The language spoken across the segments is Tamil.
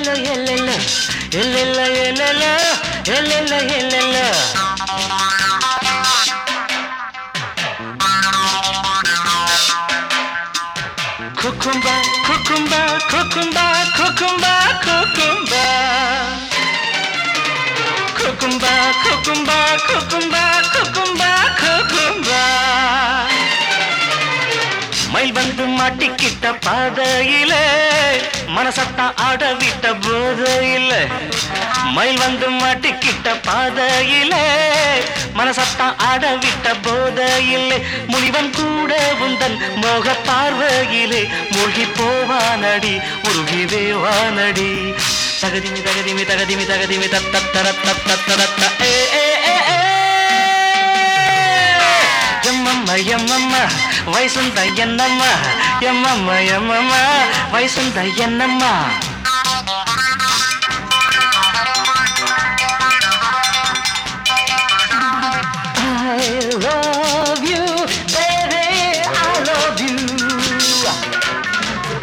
எல்லெல்ல எல்லெல்ல எல்லெல்ல எல்லெல்ல எல்லெல்ல எல்லெல்ல குக்கும்பா குக்கும்பா குக்கும்பா குக்கும்பா குக்கும்பா குக்கும்பா குக்கும்பா குக்கும்பா குக்கும்பா குக்கும்பா மயில் வந்து மாட்டிக்கிட்ட பாதையில மனசத்தான் ஆட விட்ட போதையில மயில் வந்து மாட்டிக்கிட்ட பாதையில மனசத்தான் ஆட விட்ட போதையில முனிவன் கூட உந்தன் மோக பார்வையிலே மூழ்கி போவானடி உருகிவே வானடி தகதிமி தகதிமி தகதிமி தகதிமி தத்தர தத்தர ஏ ஏ ஏ ஏ எம்மம்ம எம்மம்ம வயசுந்த என்னம்மா எம்மம்ம எம்மம்ம வயசுந்த என்னம்மா I love you, baby, I love you.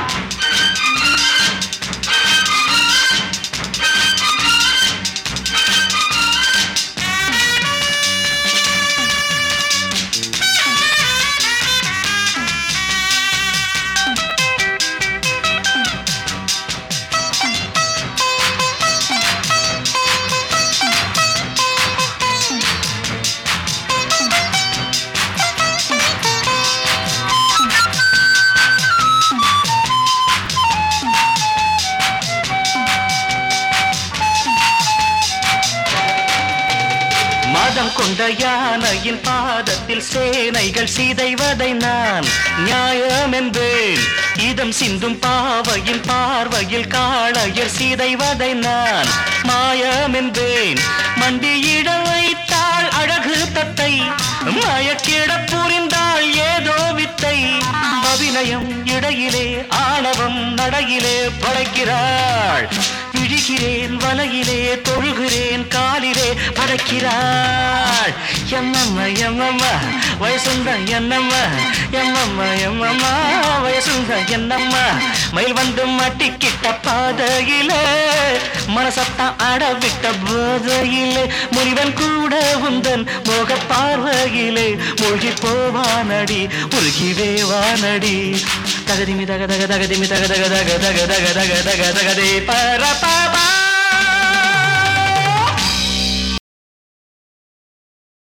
மதம் கொண்ட யானையின் பாதத்தில் சேனைகள் சிதைவதை நான் நியாயம் என்பேன் இதம் சிந்தும் பாவையின் பார்வையில் காளையர் சிதைவதை நான் மாயம் என்பேன் மண்டியிட வைத்தாள் அழகு தத்தை மயக்கிட புரிந்தாள் ஏதோ வித்தை அபிநயம் இடையிலே ஆணவம் நடையிலே படைக்கிறாள் விழிகிறேன் வலையிலே தொழுகிறேன் காலிலே படைக்கிறாள் எம்மம்மா எம்மம்மா வயசுந்த என்னம்மா எம்மம்மா எம்மம்மா வயசுந்த என்னம்மா மயில் வந்து மாட்டிக்கிட்ட பாதையிலே மனசத்தான் அடவிட்ட போதையிலே முனிவன் கூட உந்தன் மோக பார்வையிலே மூழ்கி போவானடி உருகிவே வானடி தகதிமி தக தக தகதிமி தக தக தக தக தக தக தக தகதே பரபாபா